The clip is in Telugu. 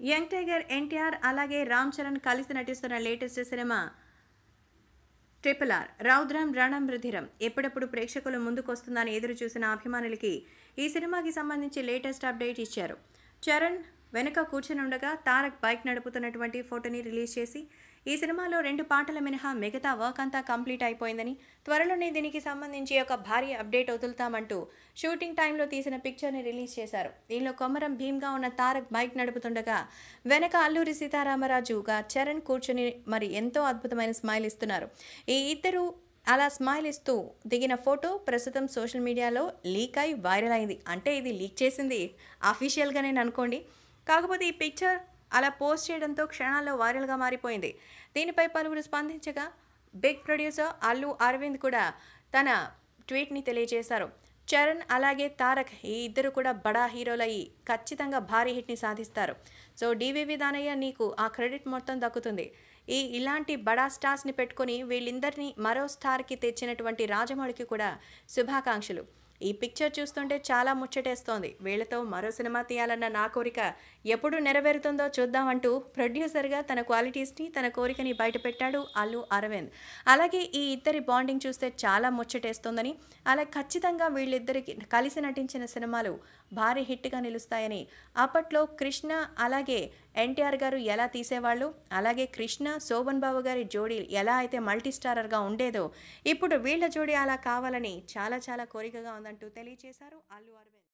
యంగ్ టైగర్ ఎన్టీఆర్ అలాగే రామ్ చరణ్ కలిసి నటిస్తున్న latest cinema triple R Roudram Ranam Rudhiram ఎప్పుడెప్పుడు ప్రేక్షకుల ముందుకొస్తుందని ఎదురు చూసిన అభిమానులకి ఈ సినిమాకి సంబంధించి లేటెస్ట్ అప్డేట్ ఇచ్చారు చరణ్ వెనుక కూర్చుని ఉండగా తారక్ బైక్ నడుపుతున్నటువంటి ఫోటోని రిలీజ్ చేసి ఈ సినిమాలో రెండు పాటల మినహా మిగతా వర్క్ అంతా కంప్లీట్ అయిపోయిందని త్వరలోనే దీనికి సంబంధించి ఒక భారీ అప్డేట్ వదులుతామంటూ షూటింగ్ టైంలో తీసిన పిక్చర్ని రిలీజ్ చేశారు దీనిలో కొమరం భీమ్గా ఉన్న తారక్ బైక్ నడుపుతుండగా వెనక అల్లూరి సీతారామరాజుగా చరణ్ కూర్చుని మరి ఎంతో అద్భుతమైన స్మైల్ ఇస్తున్నారు ఈ ఇద్దరు అలా స్మైల్ ఇస్తూ దిగిన ఫోటో ప్రస్తుతం సోషల్ మీడియాలో లీక్ అయి వైరల్ అయింది అంటే ఇది లీక్ చేసింది అఫీషియల్గానే అనుకోండి కాకపోతే ఈ పిక్చర్ అలా పోస్ట్ చేయడంతో క్షణాల్లో వైరల్గా మారిపోయింది దీనిపై పలువురు స్పందించగా బిగ్ ప్రొడ్యూసర్ అల్లు అరవింద్ కూడా తన ట్వీట్ని తెలియజేశారు చరణ్ అలాగే తారక్ ఈ ఇద్దరు కూడా బడా హీరోలయ్యి ఖచ్చితంగా భారీ హిట్ని సాధిస్తారు సో డివివి దానయ్య నీకు ఆ క్రెడిట్ మొత్తం దక్కుతుంది ఈ ఇలాంటి బడా స్టార్స్ని పెట్టుకొని వీళ్ళిద్దరిని మరో స్టార్కి తెచ్చినటువంటి రాజమౌళికి కూడా శుభాకాంక్షలు ఈ పిక్చర్ చూస్తుంటే చాలా ముచ్చటేస్తోంది వీళ్లతో మరో సినిమా తీయాలన్న నా కోరిక ఎప్పుడు నెరవేరుతుందో చూద్దామంటూ ప్రొడ్యూసర్గా తన క్వాలిటీస్ని తన కోరికని బయటపెట్టాడు అల్లు అరవింద్ అలాగే ఈ ఇద్దరి బాండింగ్ చూస్తే చాలా ముచ్చటేస్తోందని అలా ఖచ్చితంగా వీళ్ళిద్దరికి కలిసి నటించిన సినిమాలు భారీ హిట్గా నిలుస్తాయని అప్పట్లో కృష్ణ అలాగే ఎన్టీఆర్ గారు ఎలా తీసేవాళ్ళు అలాగే కృష్ణ శోభన్ బాబు గారి జోడీ ఎలా అయితే మల్టీ స్టారర్గా ఉండేదో ఇప్పుడు వీళ్ళ జోడీ అలా కావాలని చాలా చాలా కోరికగా ఉందంటూ తెలియజేశారు అల్లు అరవింద్